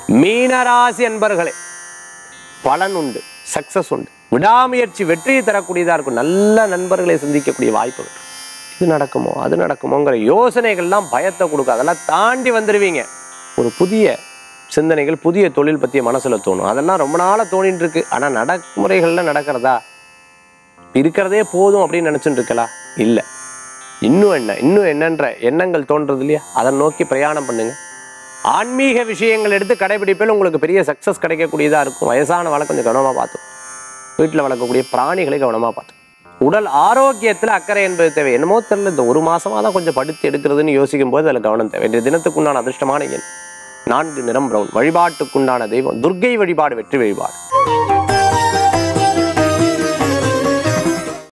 மீனராசி அன்பர்களே பலன் உண்டு சக்சஸ் உண்டு விடாமுயற்சி வெற்றியை தரக்கூடியதாக இருக்கும் நல்ல நண்பர்களை சந்திக்கக்கூடிய வாய்ப்புகள் இது நடக்குமோ அது நடக்குமோங்கிற யோசனைகள்லாம் பயத்தை கொடுக்கும் அதெல்லாம் தாண்டி வந்துடுவீங்க ஒரு புதிய சிந்தனைகள் புதிய தொழில் பற்றிய மனசில் தோணும் அதெல்லாம் ரொம்ப நாளாக தோணிட்டு இருக்கு ஆனால் நடைமுறைகளில் நடக்கிறதா இருக்கிறதே போதும் அப்படின்னு நினச்சிட்டு இருக்கலாம் இல்லை இன்னும் என்ன இன்னும் என்னன்ற எண்ணங்கள் தோன்றது இல்லையா அதை நோக்கி பிரயாணம் பண்ணுங்க ஆன்மீக விஷயங்கள் எடுத்து கடைபிடிப்பில் உங்களுக்கு பெரிய சக்ஸஸ் கிடைக்கக்கூடியதாக இருக்கும் வயசானவளை கொஞ்சம் கவனமாக பார்த்தோம் வீட்டில் வளர்க்கக்கூடிய பிராணிகளை கவனமாக பார்த்தோம் உடல் ஆரோக்கியத்தில் அக்கறை என்பது தேவை என்னமோ தெரியல இந்த ஒரு மாசமா தான் கொஞ்சம் படுத்து எடுக்கிறதுன்னு யோசிக்கும் போது அதில் கவனம் தேவை இன்றைய தினத்துக்குண்டான அதிர்ஷ்டமான எண் நான்கு நிறம் பிரவுன் வழிபாட்டுக்குண்டான தெய்வம் துர்க்கை வழிபாடு வெற்றி வழிபாடு